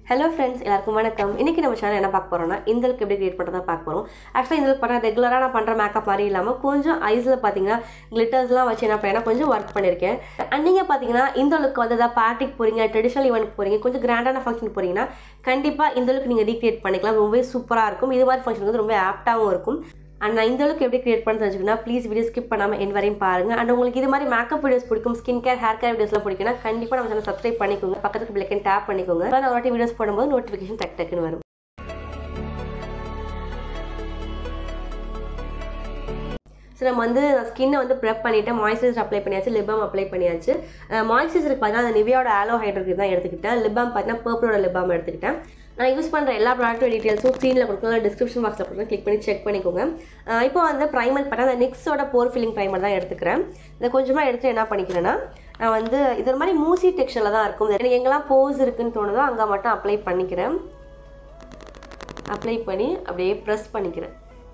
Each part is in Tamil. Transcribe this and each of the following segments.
ஹலோ ஃப்ரெண்ட்ஸ் எல்லாருக்கும் வணக்கம் இன்னைக்கு நம்ம சேனல் என்ன பார்க்க போறோம்னா இந்த லுக் எப்படி கிரியேட் பண்ணுறதா பார்க்க போகிறோம் ஆக்சுவலாக இந்த லுக் பண்ண ரெகுலராக நான் பண்ணுற மேக்கப் மாதிரி இல்லாமல் கொஞ்சம் ஐஸில் பார்த்தீங்கன்னா கிளிட்டர்ஸ்லாம் வச்சு என்ன பண்ணேன்னா கொஞ்சம் ஒர்க் பண்ணியிருக்கேன் அண்ட் நீங்கள் பார்த்தீங்கன்னா இந்த லுக் வந்து ஏதாவது பார்ட்டிக்கு போகிறீங்க ட்ரெடிஷனல் ஈவெண்ட் போகிறீங்க கொஞ்சம் கிராண்டான ஃபங்க்ஷன் போகிறீங்கன்னா கண்டிப்பாக இந்த லுக் நீங்கள் ரீக்ரியேட் பண்ணிக்கலாம் ரொம்பவே சூப்பராக இருக்கும் இது மாதிரி ஃபங்க்ஷன் வந்து ரொம்ப ஆப்டாகவும் இருக்கும் அண்ட் நான் இந்த அளவுக்கு எப்படி கிரியேட் பண்ண தெரிஞ்சுக்கணும் ப்ளீஸ் வீடியோ ஸ்கிப் பண்ணாமல் என் வரையும் பாருங்க அண்ட் உங்களுக்கு இது மாதிரி மேக்கப் வீடியோஸ் பிடிக்கும் ஸ்கின் கேர் ஹேர் கேர் வீடியோஸ்லாம் பிடிக்கும்னா கண்டிப்பாக நம்ம சேனல் சப்ஸ்கிரைப் பண்ணிக்கோங்க பக்கத்துக்கு பிள்ளைக்கன் டேப் பண்ணிக்கோங்க அப்பதான் நான் ஒரு வாட்டி வீடியோஸ் போடும்போது நோட்டிஃபிகேஷன் டக் டக்குன்னு வரும் ஸோ நம்ம வந்து ஸ்கின்னை வந்து ப்ரெப் பண்ணிவிட்டு மாய்ஸ்சரைசர் அப்ளை பண்ணியாச்சு லிபாம் அப்ளை பண்ணியாச்சு மாய்ஸ்சரைசருக்கு பார்த்தீங்கன்னா அந்த நிவியோட ஆலோ ஹைட்ரோக்கு தான் எடுத்துக்கிட்டேன் லிபாம் பார்த்தீங்கன்னா பர்பிளோட லிபாம் எடுத்துக்கிட்டேன் நான் யூஸ் பண்ணுற எல்லா ப்ராடக்ட் டீட்டெயில்ஸும் ஸ்க்ரீனில் கொடுக்கலாம் டிஸ்கிரிப்ஷன் பாக்ஸில் கொடுக்கலாம் கிளிக் பண்ணி செக் பண்ணிக்கோங்க அஹ் இப்போ வந்து ப்ரைமர் பார்த்தா அந்த நிக்ஸோட போர் ஃபில்லிங் ப்ரைமர் தான் எடுத்துக்கிறேன் இதை கொஞ்சமாக எடுத்து என்ன பண்ணிக்கிறேன்னா நான் வந்து இது ஒரு மாதிரி மூசி டெக்ஸ்டரில் தான் இருக்கும் எனக்கு எங்கெல்லாம் போஸ் இருக்குன்னு தோணுதோ அங்கே மட்டும் அப்ளை பண்ணிக்கிறேன் அப்ளை பண்ணி அப்படியே ப்ரெஸ் பண்ணிக்கிறேன்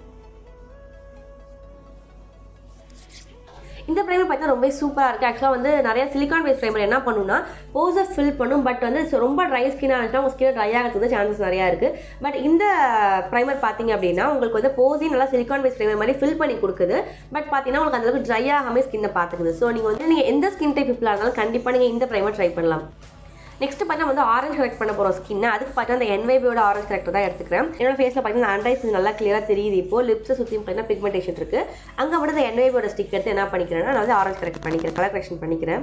இந்த ப்ரைமர் பார்த்தா ரொம்ப சூப்பராக இருக்குது ஆக்சுவலாக வந்து நிறைய சிலிக்கான் பேஸ் ப்ரைமர் என்ன பண்ணுன்னா போஸை ஃபில் பண்ணும் பட் வந்து so ரொம்ப ட்ரை ஸ்கின்னாக இருந்துச்சுன்னா உங்கள் ஸ்கின் ட்ரை ஆகிறதுக்கு சான்சஸ் நிறையா இருக்குது பட் இந்த ப்ரைமர் பார்த்தீங்க அப்படின்னா உங்களுக்கு வந்து போஸையும் நல்லா சிலிக்கான் பேஸ் ப்ரைமர் மாதிரி ஃபில் பண்ணி கொடுக்குது பட் பார்த்தீங்கன்னா உங்களுக்கு அந்தளவுக்கு ட்ரை ஆகாமல் ஸ்கின்னை பார்த்துக்குது ஸோ நீங்கள் வந்து நீங்கள் எந்த ஸ்கின் டைப் பீப்பிளாக இருந்தாலும் கண்டிப்பாக நீங்கள் இந்த ப்ரைமர் ட்ரை பண்ணலாம் நெக்ஸ்ட் பார்த்தா வந்து ஆரஞ்சு கரெக்ட் பண்ண போகிறோம் ஸ்கின் அதுக்கு பார்த்தா அந்த என்வைபியோட ஆரஞ்சு கரெக்டர் தான் எடுத்துக்கிறேன் என்னோட ஃபேஸில் பார்த்தீங்கன்னா அண்டைஸ் நல்லா கிளியராக தெரியுது இப்போ லிப்ஸை சுற்றி பார்த்தீங்கன்னா பிக்மெண்டேஷன் இருக்குது அங்கே மட்டும் அந்த என்வைபியோட ஸ்டிக் எடுத்து என்ன பண்ணிக்கிறேன்னா நான் வந்து ஆரஞ்சு கரெக்ட் பண்ணிக்கிறேன் கலர் கரெக்ஷன் பண்ணிக்கிறேன்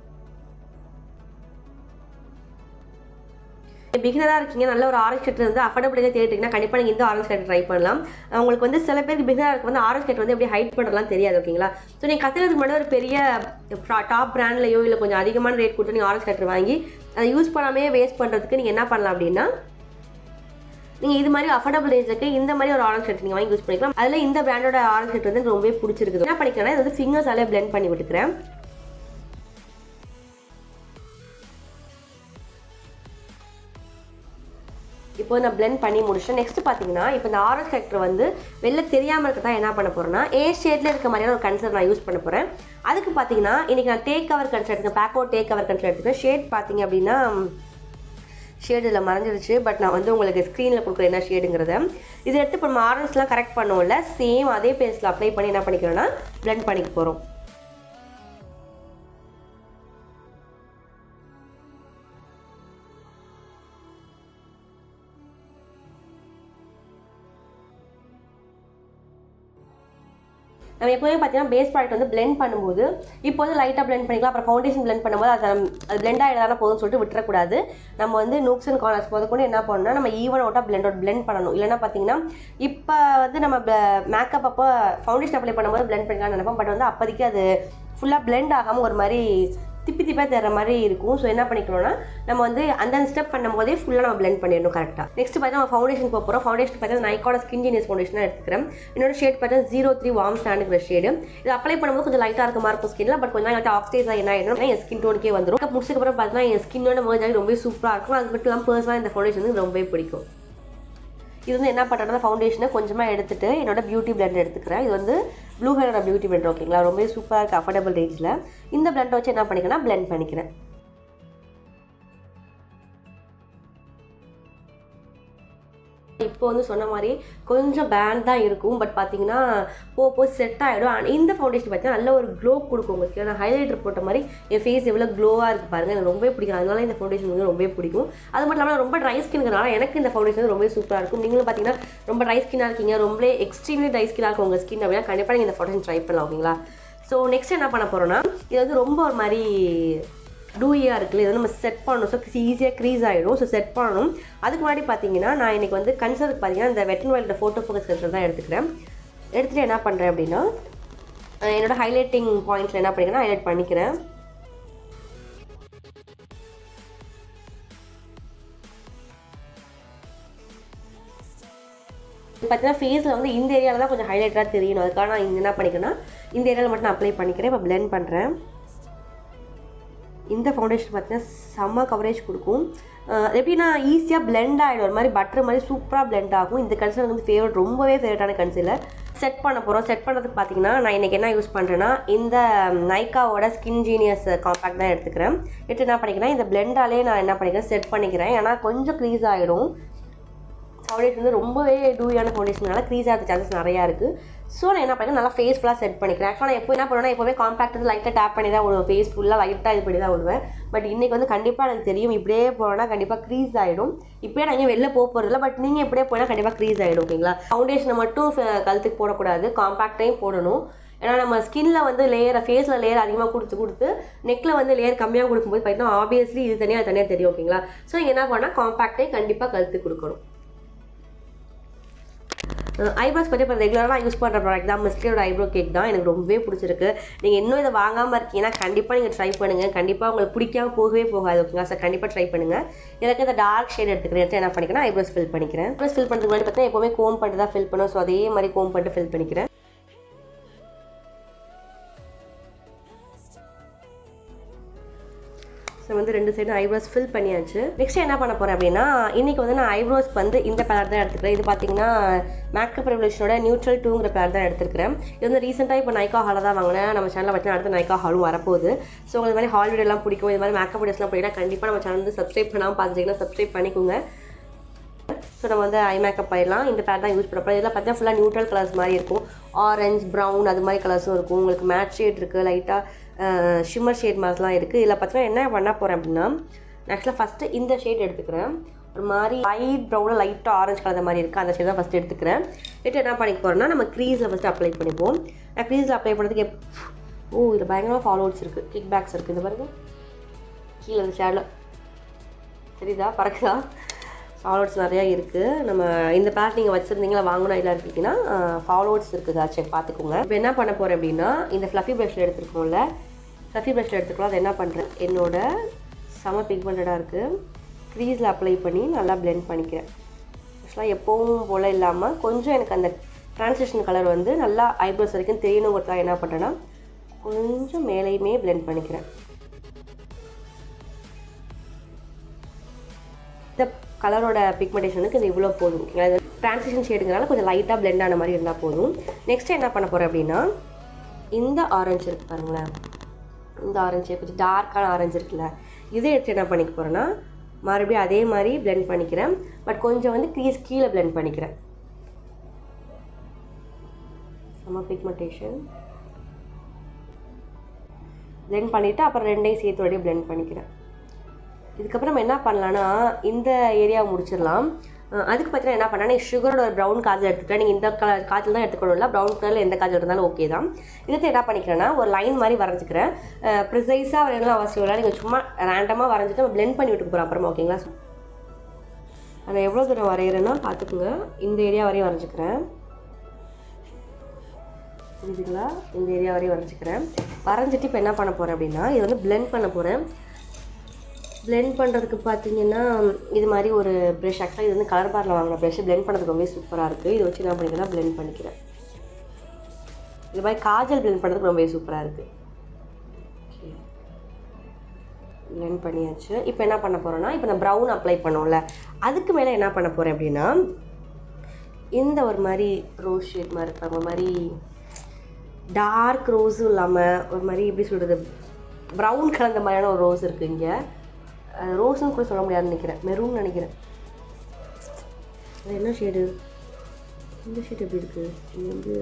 பிகினராக இருக்கீங்க நல்ல ஒரு ஆரஞ்சு கட்டர் வந்து அஃபர்டபுளாக தேடிட்டீங்கன்னா கண்டிப்பாக நீங்கள் இந்த ஆரஞ்சு கட்டர் ட்ரை பண்ணலாம் உங்களுக்கு வந்து சில பேருக்கு பிகினராக இருக்கு வந்து ஆரஞ்சு கட்டர் வந்து எப்படி ஹைட் பண்ணலாம் தெரியாது ஓகேங்களா ஸோ நீங்கள் கற்றுறதுக்கு முன்னாடி ஒரு பெரிய டாப் பிராண்ட்லையோ இல்லை கொஞ்சம் அதிகமான ரேட் கொடுத்து நீங்கள் ஆரஞ்சு கட்டர் வாங்கி அதை யூஸ் பண்ணாமே வேஸ்ட் பண்ணுறதுக்கு நீங்கள் என்ன பண்ணலாம் அப்படின்னா நீங்கள் இது மாதிரி அஃபோர்டபுள் ரேஞ்சுக்கு இந்த மாதிரி ஒரு ஆரஞ்சு கட் நீங்கள் வாங்கி யூஸ் பண்ணிக்கலாம் அதில் இந்த பிராண்டோட ஆரஞ்சு கட் வந்து எனக்கு ரொம்பவே பிடிச்சிருக்குது என்ன பண்ணிக்கிறேன்னா இது வந்து ஃபிங்கர்ஸாலே பிளெண்ட் பண்ணி விட்டுக்கிறேன் இப்போ நான் பிளெண்ட் பண்ணி முடிச்சேன் நெக்ஸ்ட் பார்த்தீங்கன்னா இப்போ இந்த ஆரஞ்ச் கரெக்டர் வந்து வெளில தெரியாமல் இருக்க தான் என்ன பண்ண போகிறேன்னா ஏ ஷேட்ல இருக்க மாதிரியான ஒரு கன்சர் நான் யூஸ் பண்ண போகிறேன் அதுக்கு பார்த்தீங்கன்னா இன்னைக்கு நான் டேக் கவர் கன்சர் எடுத்துக்கேன் பேக்கோ டேக் கவர் கன்சர் எடுத்துக்கேன் ஷேட் பார்த்தீங்க அப்படின்னா ஷேடு இதில் மறைஞ்சிருச்சு பட் நான் வந்து உங்களுக்கு ஸ்க்ரீனில் கொடுக்குற என்ன ஷேடுங்கிறத இது எடுத்து இப்போ நம்ம ஆரஞ்ச்லாம் கரெக்ட் பண்ணுவோம்ல சேம் அதே பேஸில் அப்ளை பண்ணி என்ன பண்ணிக்கிறோன்னா பிளெண்ட் பண்ணிக்க போகிறோம் நம்ம எப்போவுமே பார்த்தீங்கன்னா பேஸ் ப்ராடக்ட் வந்து பிளெண்ட் பண்ணும்போது இப்போ வந்து லைட்டாக பிளெண்ட் பண்ணிக்கலாம் அப்புறம் ஃபவுண்டேஷன் பிளெண்ட் பண்ணும்போது அது நம்ம- அது பிளெண்ட் ஆகிடாதான போதும்னு சொல்லிட்டு விட்டுறக்கூடாது நம்ம வந்து நூக்ஸ் அண்ட் கார்னர்ஸ் போது கூட என்ன பண்ணணும்னா நம்ம ஈவன் அவுட்டாக பிளெண்ட் அவுட் பிளெண்ட் பண்ணணும் இல்லைன்னா பார்த்தீங்கன்னா இப்போ வந்து நம்ம மேக்கப் அப்போ ஃபவுண்டேஷன் அப்ளை பண்ணும்போது பிளெண்ட் பண்ணிக்கலாம்னு நினைப்போம் பட் வந்து அப்போதைக்கு அது ஃபுல்லாக பிளெண்ட் ஆகாமல் ஒரு மாதிரி திப்பி திப்பாக தர மாதிரி இருக்கும் ஸோ என்ன பண்ணிக்கணும்னா நம்ம வந்து அந்த ஸ்டெப் பண்ணும்போதே ஃபுல்லாக நம்ம பிளெண்ட் பண்ணிடணும் கரெக்டாக நெக்ஸ்ட் பார்த்தா நம்ம ஃபவுண்டேஷன் போக போகிறோம் ஃபவுண்டேஷன் பார்த்தா நைக்கோட ஸ்கின் ஜீனியஸ் ஃபவுண்டேஷன் தான் எடுத்துக்கிறேன் என்னோட ஷேட் பார்த்தா ஜீரோ த்ரீ வார்ம் ஸ்டாண்டுங்கிற ஷேடு இது அப்ளை பண்ணும்போது கொஞ்சம் லைட்டாக இருக்க மாதிரி இருக்கும் ஸ்கின்ல பட் கொஞ்சம் நாள் ஆக்சிடைஸ் என்ன ஆகிடும் என் ஸ்கின் டோனுக்கே வந்துடும் முடிச்சதுக்கப்புறம் பார்த்தீங்கன்னா என் ஸ்கின்னோட merge ஆகி ரொம்ப சூப்பராக இருக்கும் அது மட்டும் இல்லாமல் பர்சனலாக இந்த ஃபவுண்டேஷன் வந்து ரொம்பவே பிடிக்கும் இது வந்து என்ன பண்ணுறேன்னா ஃபவுண்டேஷனை கொஞ்சமாக எடுத்துட்டு என்னோட பியூட்டி பிளெண்ட் எடுத்துக்கிறேன் இது வந்து ப்ளூ ஹேரோட பியூட்டி பிளெண்ட் ஓகேங்களா ரொம்பவே சூப்பராக இருக்குது அஃபோர்டபுள் ரேஞ்சில் இந்த பிளெண்டை வச்சு என்ன பண்ணிக்கிறேன்னா பிளெண்ட் பண்ணிக்கிறேன் இப்போ வந்து சொன்ன மாதிரி கொஞ்சம் பேண்ட் தான் இருக்கும் பட் பார்த்தீங்கன்னா போ போ செட் ஆகிடும் ஆனால் இந்த ஃபவுண்டேஷன் பார்த்தீங்கன்னா நல்ல ஒரு க்ளோ கொடுக்கும் உங்களுக்கு நான் ஹைலைட்டர் போட்ட மாதிரி என் ஃபேஸ் எவ்வளோ க்ளோவாக இருக்குது பாருங்கள் எனக்கு ரொம்பவே பிடிக்கும் அதனால இந்த ஃபவுண்டேஷன் வந்து ரொம்பவே பிடிக்கும் அது மட்டும் இல்லாமல் ரொம்ப ட்ரை ஸ்கின்னுங்கிறனால எனக்கு இந்த ஃபவுண்டேஷன் வந்து ரொம்பவே சூப்பராக இருக்கும் நீங்களும் பார்த்தீங்கன்னா ரொம்ப ட்ரை ஸ்கின்னாக இருக்கீங்க ரொம்ப எக்ஸ்ட்ரீம்லி ட்ரை ஸ்கின்னாக இருக்கும் உங்கள் ஸ்கின் அப்படின்னா கண்டிப்பாக நீங்கள் இந்த ஃபவுண்டேஷன் ட்ரை பண்ணலாம் ஓகேங்களா ஸோ நெக்ஸ்ட் என்ன பண்ண போகிறோன்னா இது வந்து ரொம்ப ஒரு மாதிரி டூயாக இருக்குல்ல இதை நம்ம செட் பண்ணணும் ஸோ ஈஸியாக க்ரீஸ் ஆகிடும் ஸோ செட் பண்ணணும் அதுக்கு முன்னாடி பார்த்தீங்கன்னா நான் இன்னைக்கு வந்து கன்சருக்கு பார்த்தீங்கன்னா இந்த wet n wild photo focus concealer தான் எடுத்துக்கிறேன் எடுத்துகிட்டு என்ன பண்ணுறேன் அப்படின்னா அஹ் என்னோட ஹைலைட்டிங் பாயிண்ட்ஸில் என்ன பண்ணிக்கிறேன்னா ஹைலைட் பண்ணிக்கிறேன் பார்த்தீங்கன்னா ஃபேஸில் வந்து இந்த ஏரியாவில் தான் கொஞ்சம் ஹைலைட்டாக தெரியணும் அதுக்காக நான் இங்கே என்ன பண்ணிக்கிறேன்னா இந்த ஏரியாவில் மட்டும் நான் அப்ளை பண்ணிக்கிறேன் இப்போ blend பண்ணுறேன் இந்த ஃபவுண்டேஷன் பார்த்தீங்கன்னா செம்ம கவரேஜ் கொடுக்கும் அஹ் எப்படின்னா ஈஸியாக blend ஆகிடும் ஒரு மாதிரி பட்டர் மாதிரி சூப்பராக blend ஆகும் இந்த கன்சிலர் வந்து ஃபேவரட் ரொம்பவே ஃபேவரட்டான கன்சிலர் செட் பண்ண போகிறோம் செட் பண்ணுறதுக்கு பார்த்தீங்கன்னா நான் இன்றைக்கி என்ன யூஸ் பண்ணுறேன்னா இந்த நைக்காவோட ஸ்கின் ஜீனியஸ் காம்பேக்ட் தான் எடுத்துக்கிறேன் எடுத்து என்ன பண்ணிக்கிறேன் இந்த பிளெண்டாலே நான் என்ன பண்ணிக்கிறேன் செட் பண்ணிக்கிறேன் ஏன்னா கொஞ்சம் க்ரீஸ் ஆகிடும் ஃபவுண்டேஷன் வந்து ரொம்பவே டூயான ஃபவுண்டேஷனால க்ரீஸ் ஆகிறது சான்சஸ் நிறையா இருக்குது ஸோ நான் என்ன பண்ணுறேன் நல்லா ஃபேஸ் ஃபுல்லாக செட் பண்ணிக்கிறேன் ஆக்சுவலாக நான் எப்போ என்ன பண்ணுவேன்னா எப்போவே காம்பேக்ட் வந்து லைட்டாக டேப் பண்ணி தான் விடுவேன் ஃபேஸ் ஃபுல்லாக லைட்டாக இது பண்ணி தான் விடுவேன் பட் இன்றைக்கி வந்து கண்டிப்பாக எனக்கு தெரியும் இப்படியே போனோன்னா கண்டிப்பாக க்ரீஸ் ஆகிடும் இப்போயே நான் இங்கே வெளில போக போகிறதில்ல பட் நீங்கள் இப்படியே போனால் கண்டிப்பாக க்ரீஸ் ஆகிடும் ஓகேங்களா ஃபவுண்டேஷனை மட்டும் ஃப- கழுத்துக்கு போடக்கூடாது காம்பேக்டையும் போடணும் ஏன்னா நம்ம ஸ்கின்ல வந்து லேயரை ஃபேஸில் லேயர் அதிகமாக கொடுத்து கொடுத்து நெக்கில் வந்து லேயர் கம்மியாக கொடுக்கும்போது பார்த்தீங்கன்னா ஆப்வியஸ்லி இது தனியாக அது தனியாக தெரியும் ஓகேங்களா ஸோ என்ன பண்ணால் காம்பேக்டே கண்டிப்பாக கழுத்துக்கு கொடுக்கணும் ஐப்ரோஸ் பற்றி இப்போ ரெகுலராக யூஸ் பண்ணுற ப்ராடக்ட் தான் மிஸ்டரோட ஐப்ரோ கேக் தான் எனக்கு ரொம்பவே பிடிச்சிருக்கு நீங்கள் இன்னும் இதை வாங்காமல் இருக்கீங்கன்னா கண்டிப்பாக நீங்கள் ட்ரை பண்ணுங்கள் கண்டிப்பாக உங்களுக்கு பிடிக்காம போகவே போகாது ஓகேங்களா சார் கண்டிப்பாக ட்ரை பண்ணுங்கள் எனக்கு இந்த டார்க் ஷேட் எடுத்துக்கிறேன் எடுத்து என்ன பண்ணிக்கிறேன் ஐப்ரோஸ் ஃபில் பண்ணிக்கிறேன் ஐப்ரோஸ் ஃபில் பண்ணுறதுக்கு முன்னாடி பார்த்தீங்கன்னா எப்போவுமே கோம் பண்ணிட்டு தான் ஃபில் பண்ணுவோம் ஸோ அதே மாதிரி கோம் பண்ணிட்டு ஃபில் பண்ணிக்கிறேன் ஸோ வந்து ரெண்டு சைடும் ஐப்ரோஸ் ஃபில் பண்ணியாச்சு நெக்ஸ்ட் என்ன பண்ண போகிறேன் அப்படின்னா இன்றைக்கி வந்து நான் ஐப்ரோஸ்க்கு வந்து இந்த கலர் தான் எடுத்துக்கிறேன் இது பார்த்தீங்கன்னா மேக்கப் ரெவல்யூஷனோட நியூட்ரல் டூங்கிற கலர் தான் எடுத்துருக்கிறேன் இது வந்து ரீசெண்டாக இப்போ நைக்கா ஹாலில் தான் வாங்கினேன் நம்ம சேனலில் பார்த்தீங்கன்னா அடுத்த நைக்கா ஹாலும் வரப்போகுது ஸோ உங்களுக்கு இது மாதிரி ஹால் வீடியோலாம் பிடிக்கும் இது மாதிரி மேக்கப் வீடியோஸ்லாம் பிடிக்கும் கண்டிப்பாக நம்ம சேனல் வந்து சப்ஸ்கிரைப் பண்ணாமல் பார்த்துட்டிங்கன்னா சப்ஸ்கிரைப் பண்ணிக்கோங்க ஸோ நம்ம வந்து ஐ மேக்கப் ஆயிடலாம் இந்த பேர் தான் யூஸ் பண்ண போகிறோம் இதில் பார்த்தீங்கன்னா ஃபுல்லாக நியூட்ரல் கலர்ஸ் மாதிரி இருக்கும் ஆரஞ்சு ப்ரௌன் அது மாதிரி கலர்ஸும் இருக்கும் உங்களுக்கு மேட் ஷேட் இருக்குது லைட்டாக ஷிம்மர் ஷேட் மாதிரிலாம் இருக்குது இதில் பார்த்தீங்கன்னா என்ன பண்ண போகிறேன் அப்படின்னா ஆக்சுவலாக ஃபஸ்ட்டு இந்த ஷேட் எடுத்துக்கிறேன் ஒரு மாதிரி லைட் ப்ரௌனில் லைட்டாக ஆரஞ்சு கலர் மாதிரி இருக்குது அந்த ஷேட் தான் ஃபஸ்ட்டு எடுத்துக்கிறேன் எடுத்து என்ன பண்ணிக்க போகிறேன்னா நம்ம க்ரீஸில் ஃபஸ்ட்டு அப்ளை பண்ணிப்போம் நான் க்ரீஸில் அப்ளை பண்ணுறதுக்கு எப் ஓ இதில் பயங்கரமாக ஃபாலோவர்ஸ் இருக்குது கிக் பேக்ஸ் இருக்குது இந்த பாருங்க கீழே இந்த ஷேடில் தெரியுதா பறக்குதா ஃபாலோவர்ஸ் நிறையா இருக்குது நம்ம இந்த பேக் நீங்கள் வச்சுருந்தீங்களா வாங்கணும் இல்லை இருக்கீங்கன்னா ஃபாலோவர்ஸ் இருக்குதா செக் பார்த்துக்கோங்க இப்போ என்ன பண்ண போகிறேன் அப்படின்னா இந்த ஃப்ளஃபி ப்ரஷில் எடுத்துருக்கோம்ல ஃப்ளஃபி ப்ரஷில் எடுத்துக்கலாம் அதை என்ன பண்ணுறேன் என்னோட செம பிக்மெண்டடாக இருக்குது க்ரீஸில் அப்ளை பண்ணி நல்லா blend பண்ணிக்கிறேன் ஆக்சுவலாக எப்பவும் போல் இல்லாமல் கொஞ்சம் எனக்கு அந்த ட்ரான்ஸ்லேஷன் கலர் வந்து நல்லா ஐப்ரோஸ் வரைக்கும் தெரியணுங்கிறதுக்காக என்ன பண்ணுறேன்னா கொஞ்சம் மேலேயுமே blend பண்ணிக்கிறேன் இந்த கலரோட பிக்மெண்டேஷனுக்கு இது இவ்வளோ போதும் ஓகேங்களா இது ட்ரான்சிஷன் ஷேடுங்கிறனால கொஞ்சம் லைட்டாக blend ஆன மாதிரி இருந்தால் போதும் நெக்ஸ்ட் என்ன பண்ண போகிறேன் அப்படின்னா இந்த ஆரஞ்சு இருக்கு பாருங்களேன் இந்த ஆரஞ்சு கொஞ்சம் டார்க்கான ஆரஞ்சு இருக்குல்ல இதை எடுத்து என்ன பண்ணிக்க போகிறேன்னா மறுபடியும் அதே மாதிரி blend பண்ணிக்கிறேன் பட் கொஞ்சம் வந்து க்ரீஸ் கீழே blend பண்ணிக்கிறேன் செம்ம பிக்மெண்டேஷன் blend பண்ணிவிட்டு அப்புறம் ரெண்டையும் சேர்த்து அப்படியே blend பண்ணிக்கிறேன் இதுக்கப்புறம் நம்ம என்ன பண்ணலான்னா இந்த ஏரியாவை முடிச்சிடலாம் அஹ் அதுக்கு பார்த்தீங்கன்னா என்ன பண்ணா சுகரோட ஒரு ப்ரௌன் காஜல் எடுத்துக்கிறேன் நீங்கள் இந்த கலர் காஜல் தான் எடுத்துக்கணும்ல ப்ரௌன் கலரில் எந்த காஜல் இருந்தாலும் ஓகே தான் இதுக்கு என்ன பண்ணிக்கிறேன்னா ஒரு லைன் மாதிரி வரைஞ்சிக்கிறேன் ப்ரிசைஸாக வரையலாம் அவசியம் இல்லை நீங்கள் சும்மா ரேண்டமாக வரைஞ்சிட்டு நம்ம blend பண்ணி விட்டுக்கு போகிறோம் அப்புறமா ஓகேங்களா நான் எவ்வளோ தூரம் வரைகிறேன்னா பார்த்துக்குங்க இந்த ஏரியா வரையும் வரைஞ்சிக்கிறேன் புரியுதுங்களா இந்த ஏரியா வரையும் வரைஞ்சிக்கிறேன் வரைஞ்சிட்டு இப்போ என்ன பண்ண போகிறேன் அப்படின்னா இது வந்து blend பண்ண போகிறேன் blend பண்ணுறதுக்கு பார்த்தீங்கன்னா இது மாதிரி ஒரு ப்ரஷ் ஆக்சுவலாக இது வந்து கலர் பாரில் வாங்கின ப்ரஷ் blend பண்ணுறதுக்கு ரொம்பவே சூப்பராக இருக்குது இதை வச்சு என்ன பண்ணிக்கிறேன்னா blend பண்ணிக்கிறேன் இது மாதிரி காஜல் blend பண்ணுறதுக்கு ரொம்பவே சூப்பராக இருக்குது blend பண்ணியாச்சு இப்போ என்ன பண்ண போகிறோன்னா இப்போ நான் ப்ரௌன் அப்ளை பண்ணோம்ல அதுக்கு மேலே என்ன பண்ண போகிறேன் அப்படின்னா இந்த ஒரு மாதிரி ரோஸ் ஷேட் மாதிரி இருக்காங்க ஒரு மாதிரி டார்க் ரோஸும் இல்லாமல் ஒரு மாதிரி எப்படி சொல்கிறது ப்ரௌன் கலந்த மாதிரியான ஒரு ரோஸ் இருக்குது இங்கே ரோஸ்னு கூட சொல்ல முடியாதுன்னு நினைக்கிறேன் மெரூன் நினைக்கிறேன் அது என்ன ஷேடு இந்த ஷேட் எப்படி இருக்குது இது வந்து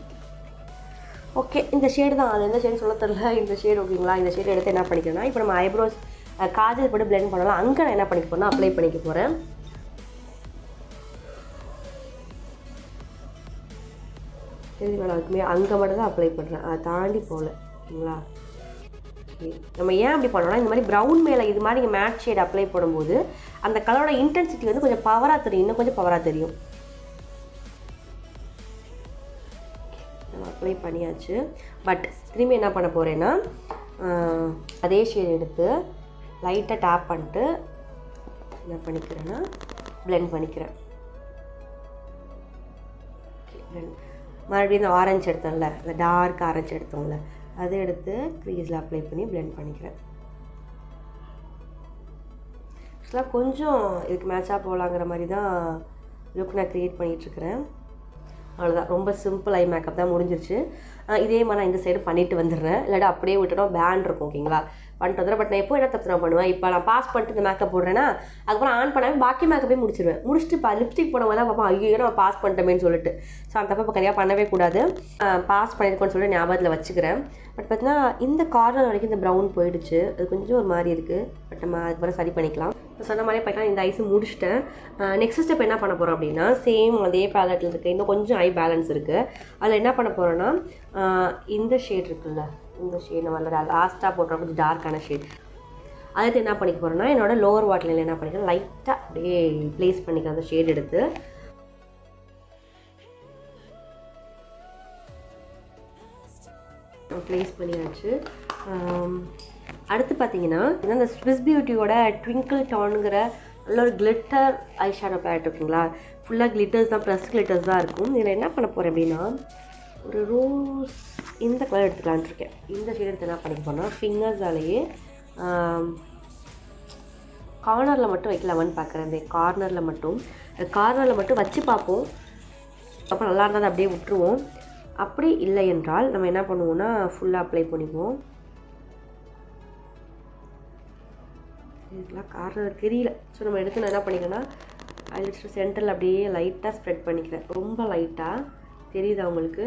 ஓகே இந்த ஷேடு தான் அது எந்த ஷேடு சொல்ல தெரியல இந்த ஷேடு ஓகேங்களா இந்த ஷேடு எடுத்து என்ன பண்ணிக்கிறேன்னா இப்போ நம்ம ஐப்ரோஸ் காஜல் போட்டு blend பண்ணலாம் அங்கே நான் என்ன பண்ணிக்க போறேன்னா அப்ளை பண்ணிக்க போகிறேன் தெரியுங்களா அதுக்குமே அங்கே மட்டும் தான் அப்ளை பண்ணுறேன் அதை தாண்டி போகல ஓகேங்களா Okay. நம்ம ஏன் அப்படி பண்ணோம்னா இந்த மாதிரி ப்ரௌன் மேலே இது மாதிரி நீங்கள் மேட் ஷேட் அப்ளை பண்ணும்போது அந்த கலரோட இன்டென்சிட்டி வந்து கொஞ்சம் பவராக தெரியும் இன்னும் கொஞ்சம் பவராக தெரியும் நம்ம அப்ளை பண்ணியாச்சு பட் திரும்பி என்ன பண்ண போகிறேன்னா ஆஹ், அதே ஷேட் எடுத்து லைட்டாக டேப் பண்ணிட்டு என்ன பண்ணிக்கிறேன்னா blend பண்ணிக்கிறேன் Okay, blend. மறுபடியும் இந்த ஆரஞ்சு எடுத்தோம்ல இந்த டார்க் ஆரஞ்சு எடுத்தோம்ல அதை எடுத்து க்ரீஸில் அப்ளை பண்ணி blend பண்ணிக்கிறேன் ஆக்சுவலாக கொஞ்சம் இதுக்கு மேட்சாக போகலாங்கிற மாதிரி தான் லுக் நான் க்ரியேட் பண்ணிகிட்ருக்கிறேன் அவ்வளோதான் ரொம்ப சிம்பிள் ஐ மேக்கப் தான் முடிஞ்சிருச்சு ஆஹ் இதே மாதிரி நான் இந்த சைடு பண்ணிட்டு வந்துடுறேன் இல்லாட்டா அப்படியே விட்டுட்டோம் பேண்ட் இருக்கும் ஓகேங்களா பண்ணிட்டு வந்துடுறேன் பட் நான் எப்போ என்ன தப்பு நான் பண்ணுவேன் இப்போ நான் பாஸ் பண்ணிட்டு இந்த மேக்கப் போடுறேன்னா அதுக்கப்புறம் ஆன் பண்ணாமல் பாக்கி மேக்கப்பே முடிச்சிருவேன் முடிச்சுட்டு இப்போ லிப்ஸ்டிக் போனவங்க தான் பார்ப்போம் ஐயோ நம்ம பாஸ் பண்ணிட்டோமேன்னு சொல்லிட்டு ஸோ அந்த தப்பை கண்டிப்பாக பண்ணவே கூடாது பாஸ் பண்ணியிருக்கோன்னு சொல்லிட்டு ஞாபகத்தில் வச்சுக்கிறேன் பட் பார்த்தீங்கன்னா இந்த கார்னர் வரைக்கும் இந்த ப்ரௌன் போயிடுச்சு அது கொஞ்சம் ஒரு மாதிரி இருக்குது பட் நம்ம அதுக்கப்புறம் சரி பண்ணிக்கலாம் சொன்ன மாதிரி பார்த்தீங்கன்னா இந்த ஐஸ் முடிச்சிட்டேன் நெக்ஸ்ட் ஸ்டெப் என்ன பண்ண போகிறோம் அப்படின்னா சேம் அதே பேலட்டில் இருக்குது இன்னும் கொஞ்சம் ஐ பேலன்ஸ் இருக்குது அதில் என்ன பண்ண போகிறோன்னா இந்த ஷேட் இருக்குல்ல இந்த ஷேட் நம்ம லாஸ்ட்டாக போடுறோம் கொஞ்சம் டார்க்கான ஷேட் அடுத்து என்ன பண்ணிக்க போகிறேன்னா என்னோட லோவர் வாட்டரில் என்ன பண்ணிக்கிறேன் லைட்டாக அப்படியே ப்ளேஸ் பண்ணிக்கிறேன் அந்த ஷேட் எடுத்து ப்ளேஸ் பண்ணியாச்சு ஆம், அடுத்து பார்த்தீங்கன்னா இந்த ஸ்விஸ் பியூட்டியோட ட்விங்கிள் டானுங்கிற நல்ல ஒரு கிளிட்டர் ஐ ஷேடோ பேலட் இருக்குங்களா ஃபுல்லாக கிளிட்டர்ஸ் தான் ப்ளஸ் கிளிட்டர்ஸ் தான் இருக்கும் இதில் என்ன பண்ண போகிறேன் அப்படின்னா ஒரு ரோஸ் இந்த கலர் எடுத்துக்கலான்ட்டு இருக்கேன் இந்த ஷேட் எடுத்து என்ன பண்ணிக்க போனால் ஃபிங்கர்ஸாலேயே கார்னரில் மட்டும் வைக்கலாமான்னு பார்க்குறேன் இந்த கார்னரில் மட்டும் கார்னரில் மட்டும் வச்சு பார்ப்போம் அப்புறம் நல்லா இருந்தால் அதை அப்படியே விட்டுருவோம் அப்படி இல்லை என்றால் நம்ம என்ன பண்ணுவோம்னா ஃபுல்லாக அப்ளை பண்ணிக்குவோம் இதெல்லாம் கார்னர் தெரியல ஸோ நம்ம எடுத்து நான் என்ன பண்ணிக்கிறேன்னா ஐலிட்ஸ் சென்டரில் அப்படியே லைட்டாக ஸ்ப்ரெட் பண்ணிக்கிறேன் ரொம்ப லைட்டாக தெரியுதா உங்களுக்கு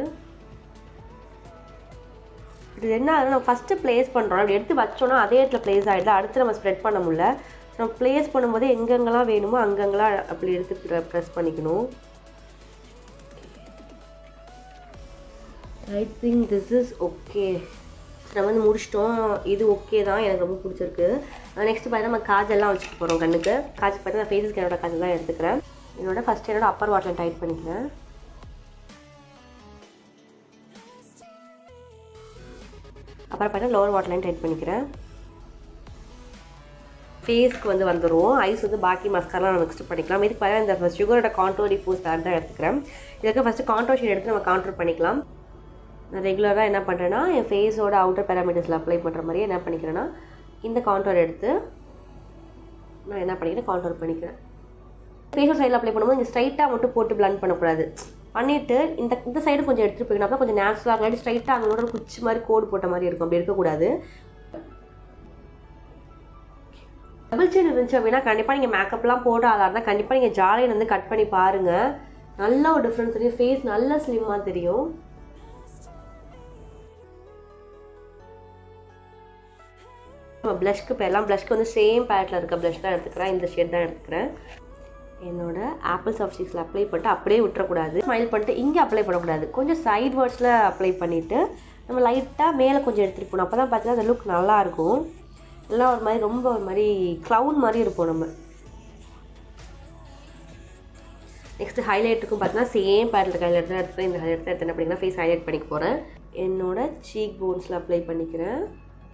இது என்ன ஆகுதுன்னா நம்ம ஃபஸ்ட்டு ப்ளேஸ் பண்ணுறோம் அப்படி எடுத்து வச்சோன்னா அதே இடத்துல ப்ளேஸ் ஆகிடுது அடுத்து நம்ம ஸ்ப்ரெட் பண்ண முடியல ஸோ நம்ம ப்ளேஸ் பண்ணும்போது எங்கெங்கெல்லாம் வேணுமோ அங்கங்கெல்லாம் அப்படி எடுத்து ப்ரெஸ் பண்ணிக்கணும் I think this is okay நம்ம வந்து முடிச்சிட்டோம் இது ஓகே தான் எனக்கு ரொம்ப பிடிச்சிருக்கு நெக்ஸ்ட் பார்த்தீங்கன்னா நம்ம காஜெல்லாம் வச்சுட்டு போகிறோம் கண்ணுக்கு காஜ் பார்த்தீங்கன்னா ஃபேஸஸ்க்கு என்னோட காஜல் தான் எடுத்துக்கிறேன் என்னோட ஃபஸ்ட் என்னோட அப்பர் வாட்டில் டைட் பண்ணிக்கிறேன் அப்புறம் பார்த்தீங்கன்னா லோவர் வாட்டர்லையும் டைட் பண்ணிக்கிறேன் ஃபேஸ்க்கு வந்து வந்துடும் ஐஸ் வந்து பாக்கி மஸ்காரெலாம் நம்ம நெக்ஸ்ட் பண்ணிக்கலாம் இதுக்கு பார்த்தீங்கன்னா இந்த சுகரோட கான்டோர் டிஃபூஸ் பேட் தான் எடுத்துக்கிறேன் இதுக்கு ஃபஸ்ட்டு கான்டோர் ஷீட் எடுத்து நம்ம கான்டோர் பண்ணிக்கலாம் நான் ரெகுலராக என்ன பண்ணுறேன்னா என் ஃபேஸோட அவுட்டர் பேராமீட்டர்ஸில் அப்ளை பண்ணுற மாதிரி என்ன பண்ணிக்கிறேன்னா இந்த கான்டோர் எடுத்து நான் என்ன பண்ணிக்கிறேன் கான்டோர் பண்ணிக்கிறேன் ஃபேஷியல் சைடில் அப்ளை பண்ணும்போது இங்கே ஸ்ட்ரைட்டாக மட்டும் போட்டு பிளண்ட் பண்ணக்கூடாது பண்ணிவிட்டு இந்த இந்த சைடு கொஞ்சம் எடுத்துகிட்டு போய்க்கணும் அப்போ கொஞ்சம் நேச்சுரலாக இல்லாட்டி ஸ்ட்ரைட்டாக அங்களோட குச்சி மாதிரி கோடு போட்ட மாதிரி இருக்கும் அப்படி இருக்கக்கூடாது டபுள் செயின் இருந்துச்சு அப்படின்னா கண்டிப்பாக நீங்கள் மேக்கப்லாம் போட ஆளாக இருந்தால் கண்டிப்பாக நீங்கள் ஜாலியில் வந்து கட் பண்ணி பாருங்கள் நல்ல ஒரு டிஃப்ரென்ஸ் தெரியும் ஃபேஸ் நல்ல ஸ்லிம்மாக தெரியும் நம்ம ப்ளஷ்க்கு இப்போ எல்லாம் ப்ளஷ்க்கு வந்து சேம் பேட்டில் இருக்க ப்ளஷ் தான் எடுத்துக்கிறேன் இந்த ஷேட் தான் எடுத்துக்கிறேன் என்னோட ஆப்பிள் சாஃப்ட் சீஸில் அப்ளை பண்ணிட்டு அப்படியே விட்டுறக்கூடாது ஸ்மைல் பண்ணிட்டு இங்கே அப்ளை பண்ணக்கூடாது கொஞ்சம் சைட் வேர்ட்ஸில் அப்ளை பண்ணிவிட்டு நம்ம லைட்டாக மேலே கொஞ்சம் எடுத்துகிட்டு போகணும் அப்போ தான் பார்த்தீங்கன்னா அந்த லுக் நல்லாயிருக்கும் எல்லாம் ஒரு மாதிரி ரொம்ப ஒரு மாதிரி க்ளவுன் மாதிரி இருப்போம் நம்ம நெக்ஸ்ட் ஹைலைட்டுக்கும் பார்த்தீங்கன்னா சேம் பேட்டில் ஹைலைட் தான் எடுத்துகிறேன் இந்த ஹைலைட் தான் எடுத்தேன் அப்படிங்கன்னா ஃபேஸ் ஹைலைட் பண்ணிக்க போகிறேன் என்னோட சீக் போன்ஸில் அப்ளை பண்ணிக்கிறேன்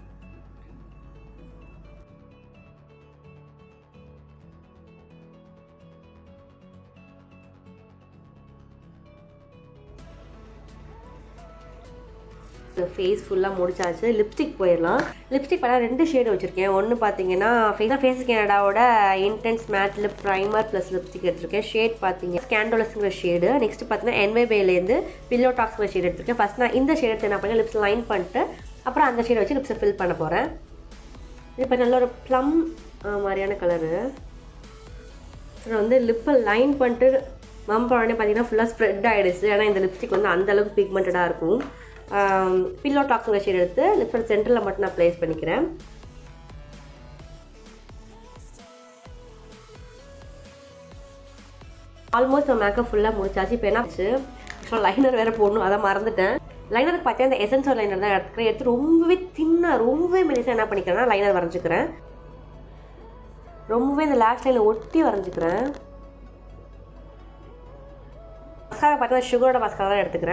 ஃபேஸ் ஃபுல்லாக முடிச்சாச்சு லிப்ஸ்டிக் போயிடலாம் லிப்ஸ்டிக் பண்ணால் ரெண்டு ஷேடு வச்சுருக்கேன் ஒன்று பார்த்தீங்கன்னா ஃபேஸ் ஃபேஸ் கேனடாவோட intense matte lip primer plus lipstick எடுத்திருக்கேன் ஷேட் பார்த்தீங்க ஸ்கேண்டோலஸ்ங்கிற ஷேடு நெக்ஸ்ட் பார்த்தீங்கன்னா என்வைபேலேருந்து பில்லோ டாக்ஸ்ங்கிற ஷேட் எடுத்திருக்கேன் ஃபஸ்ட் நான் இந்த ஷேட் எடுத்து என்ன பண்ணேன் லிப்ஸ் லைன் பண்ணிட்டு அப்புறம் அந்த ஷேடை வச்சு லிப்ஸை ஃபில் பண்ண போகிறேன் இது இப்போ நல்ல ஒரு ப்ளம் மாதிரியான கலரு நான் வந்து லிப்பை லைன் பண்ணிட்டு மம் உடனே பார்த்தீங்கன்னா ஃபுல்லாக ஸ்ப்ரெட் ஆகிடுச்சு ஏன்னா இந்த லிப்ஸ்டிக் வந்து அந்த அளவுக்கு பிக்மெண்டடாக இருக்கும் பில்லோ டாக்ஸுங்கிற ஷேட் எடுத்து லிப்ஸோட சென்டரில் மட்டும் நான் ப்ளேஸ் பண்ணிக்கிறேன் ஆல்மோஸ்ட் நம்ம மேக்கப் ஃபுல்லாக முடிச்சாச்சு இப்போ என்ன ஆச்சு ஆக்சுவலாக லைனர் வேறு போடணும் அதை மறந்துட்டேன் லைனருக்கு பார்த்தீங்கன்னா இந்த எசன்ஸ் லைனர் தான் எடுத்துக்கிறேன் எடுத்து ரொம்பவே தின்னாக ரொம்பவே மெலிசாக என்ன பண்ணிக்கிறேன்னா லைனர் வரைஞ்சிக்கிறேன் ரொம்பவே இந்த லேஷ் லைனில் ஒட்டி வரைஞ்சிக்கிறேன் மஸ்காரா பார்த்தீங்கன்னா சுகரோட மஸ்காரா தான் எடுத்துக்கிறேன்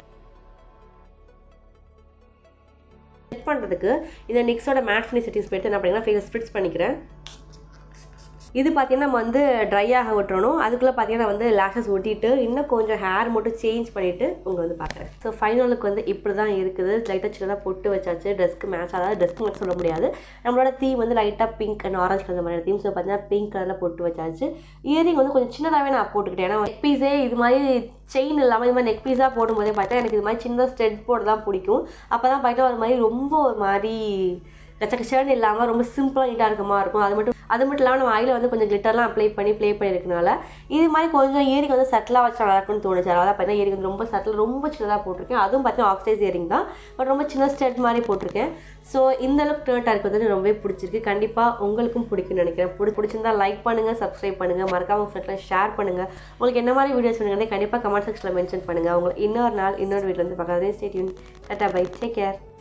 செட் பண்ணுறதுக்கு இந்த நிக்ஸோட மேட் ஃபினி செட்டிங்ஸ் போயிட்டு என்ன பண்ணிங்கன்னா ஃபேஸ் ஸ்ப்ரிட்ஸ் பண்ணிக்கிறேன் இது பார்த்தீங்கன்னா நம்ம வந்து ட்ரை ஆக விட்டுறணும் அதுக்குள்ளே பார்த்தீங்கன்னா வந்து லேஷஸ் ஒட்டிட்டு இன்னும் கொஞ்சம் ஹேர் மட்டும் சேஞ்ச் பண்ணிவிட்டு உங்களை வந்து பார்க்குறேன் ஸோ ஃபைனலுக்கு வந்து இப்படி தான் இருக்குது லைட்டாக சின்னதாக பொட்டு வச்சாச்சு ட்ரெஸ்க்கு மேட்ச் அதாவது ட்ரெஸ்க்கு மேட்ச் சொல்ல முடியாது நம்மளோட தீம் வந்து லைட்டாக பிங்க் அண்ட் ஆரஞ்சு கலர் மாதிரி தீம் ஸோ பார்த்தீங்கன்னா பிங்க் கலரில் பொட்டு வச்சாச்சு இயரிங் வந்து கொஞ்சம் சின்னதாகவே நான் போட்டுக்கிட்டேன் ஏன்னா நெக் பீஸே இது மாதிரி செயின் இல்லாமல் இது மாதிரி நெக் பீஸாக போடும்போதே பார்த்தா எனக்கு இது மாதிரி சின்ன ஸ்டெட் போட்டு தான் பிடிக்கும் அப்போ தான் பார்த்தா ஒரு மாதிரி ரொம்ப ஒரு மாதிரி கச்சக்கச்சேர்னு இல்லாமல் ரொம்ப சிம்பிளாக நீட்டாக இருக்க மாதிரி இருக்கும் அது மட்டும் அது மட்டும் இல்லாமல் நம்ம ஆயில் வந்து கொஞ்சம் கிளிட்டர்லாம் அப்ளை பண்ணி ப்ளே பண்ணியிருக்கனால இது மாதிரி கொஞ்சம் இயரிங் வந்து சட்டிலாக வச்சா நல்லா இருக்கும்னு தோணுச்சு அதாவது பார்த்தீங்கன்னா இயரிங் வந்து ரொம்ப சட்டில் ரொம்ப சின்னதாக போட்டிருக்கேன் அதுவும் பார்த்தீங்கன்னா ஆக்சைஸ் இயரிங் தான் பட் ரொம்ப சின்ன ஸ்டெட் மாதிரி போட்டிருக்கேன் ஸோ இந்த அளவுக்கு டேர்ட் இருக்கிறது வந்து ரொம்பவே பிடிச்சிருக்கு கண்டிப்பாக உங்களுக்கும் பிடிக்கும்னு நினைக்கிறேன் பிடி பிடிச்சிருந்தா லைக் பண்ணுங்கள் சப்ஸ்கிரைப் பண்ணுங்கள் மறக்காம ஃப்ரெண்ட்ல ஷேர் பண்ணுங்கள் உங்களுக்கு என்ன மாதிரி வீடியோஸ் வேணுங்கிறதே கண்டிப்பாக கமெண்ட் செக்ஷனில் மென்ஷன் பண்ணுங்கள் உங்களுக்கு இன்னொரு நாள் இன்னொரு வீட்டில் வந்து பார்க்குறதே ஸ்டேட்யூன் டாட்டா பை டேக் கேர்